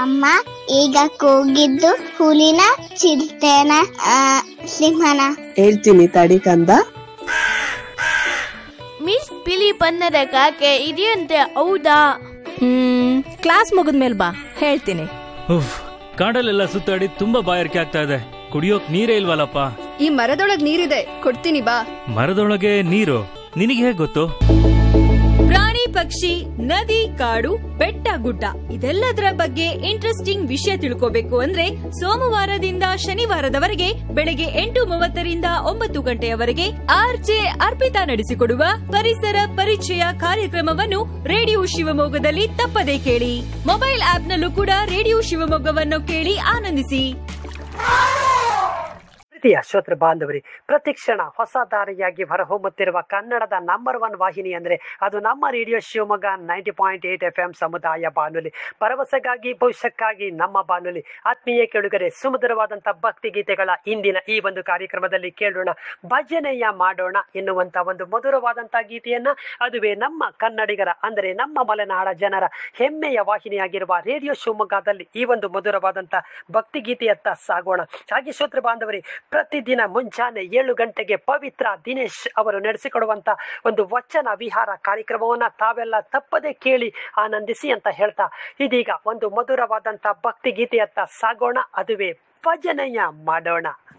ಅಮ್ಮ ಈಗ ಕೂಗಿದ್ದು ಹುಲಿನ ಚಿರತೆನ ಆ, ಸಿಂಹನ ಹೇಳ್ತೀನಿ ತಡಿ ಕಂದ ಮಿಸ್ ಬಿಳಿ ಬಣ್ಣದ ಕಾಗೆ ಇದೆಯಂತೆ ಹೌದಾ ಹ್ಮ್ ಕ್ಲಾಸ್ ಮುಗಿದ್ಮೇಲೆ ಬಾ ಹೇಳ್ತೀನಿ ಉಫ್ ಕಾಡಲ್ಲೆಲ್ಲ ಸುತ್ತಾಡಿ ತುಂಬಾ ಬಾಯಾರಿಕೆ ಆಗ್ತಾ ಇದೆ ಕುಡಿಯೋಕ್ ನೀರೇ ಇಲ್ವಲ್ಲಪ್ಪ ಈ ಮರದೊಳಗ್ ನೀರಿದೆ ಕೊಡ್ತೀನಿ ಬಾ ಮರದೊಳಗೆ ನೀರು ನಿನಗೆ ಹೇಗ್ ಗೊತ್ತು ಪ್ರಾಣಿ ಪಕ್ಷಿ ನದಿ ಕಾಡು ಬೆಟ್ಟ ಗುಡ್ಡ ಇದೆಲ್ಲದರ ಬಗ್ಗೆ ಇಂಟ್ರೆಸ್ಟಿಂಗ್ ವಿಷಯ ತಿಳ್ಕೋಬೇಕು ಅಂದ್ರೆ ಸೋಮವಾರದಿಂದ ಶನಿವಾರದವರೆಗೆ ಬೆಳಗ್ಗೆ ಎಂಟು ಮೂವತ್ತರಿಂದ ಒಂಬತ್ತು ಗಂಟೆಯವರೆಗೆ ಆರ್ಜೆ ಅರ್ಪಿತಾ ನಡೆಸಿಕೊಡುವ ಪರಿಸರ ಪರಿಚಯ ಕಾರ್ಯಕ್ರಮವನ್ನು ರೇಡಿಯೋ ಶಿವಮೊಗ್ಗದಲ್ಲಿ ತಪ್ಪದೇ ಕೇಳಿ ಮೊಬೈಲ್ ಆಪ್ನಲ್ಲೂ ಕೂಡ ರೇಡಿಯೋ ಶಿವಮೊಗ್ಗವನ್ನು ಕೇಳಿ ಆನಂದಿಸಿ ಪ್ರೀತಿಯ ಶ್ರೋತೃ ಬಾಂಧವರಿ ಪ್ರತಿಕ್ಷಣ ಹೊಸ ದಾರಿಯಾಗಿ ಹೊರಹೊಮ್ಮುತ್ತಿರುವ ಕನ್ನಡದ ನಂಬರ್ ಒನ್ ವಾಹಿನಿ ಅಂದರೆ ಅದು ನಮ್ಮ radio Shivamogga ninety point eight F M ಸಮುದಾಯ ಬಾನುಲಿ ಭರವಸೆಗಾಗಿ ಭವಿಷ್ಯಕ್ಕಾಗಿ ನಮ್ಮ ಬಾನುಲಿ ಆತ್ಮೀಯ ಕೆಳುಗರೆ ಸುಮಧುರವಾದಂಥ ಭಕ್ತಿ ಗೀತೆಗಳ ಇಂದಿನ ಈ ಒಂದು ಕಾರ್ಯಕ್ರಮದಲ್ಲಿ ಕೇಳೋಣ ಭಜನೆಯ ಮಾಡೋಣ ಎನ್ನುವಂಥ ಒಂದು ಮಧುರವಾದಂಥ ಗೀತೆಯನ್ನ ಅದುವೇ ನಮ್ಮ ಕನ್ನಡಿಗರ ಅಂದರೆ ನಮ್ಮ ಮಲೆನಾಡ ಜನರ ಹೆಮ್ಮೆಯ ವಾಹಿನಿಯಾಗಿರುವ ರೇಡಿಯೋ ಶಿವಮೊಗ್ಗದಲ್ಲಿ ಈ ಒಂದು ಮಧುರವಾದಂಥ ಭಕ್ತಿ ಗೀತೆಯತ್ತ ಸಾಗೋಣ ಹಾಗೆ ಶ್ರೋತೃ ಬಾಂಧವರೇ ಪ್ರತಿದಿನ ಮುಂಜಾನೆ ಏಳು ಗಂಟೆಗೆ ಪವಿತ್ರ ದಿನೇಶ್ ಅವರು ನಡೆಸಿಕೊಡುವಂತ ಒಂದು ವಚನ ವಿಹಾರ ಕಾರ್ಯಕ್ರಮವನ್ನ ತಾವೆಲ್ಲ ತಪ್ಪದೆ ಕೇಳಿ ಆನಂದಿಸಿ ಅಂತ ಹೇಳ್ತಾ ಇದೀಗ ಒಂದು ಮಧುರವಾದಂತ ಭಕ್ತಿ ಗೀತೆಯತ್ತ ಸಾಗೋಣ ಅದುವೇ ಭಜನೆಯ ಮಾಡೋಣ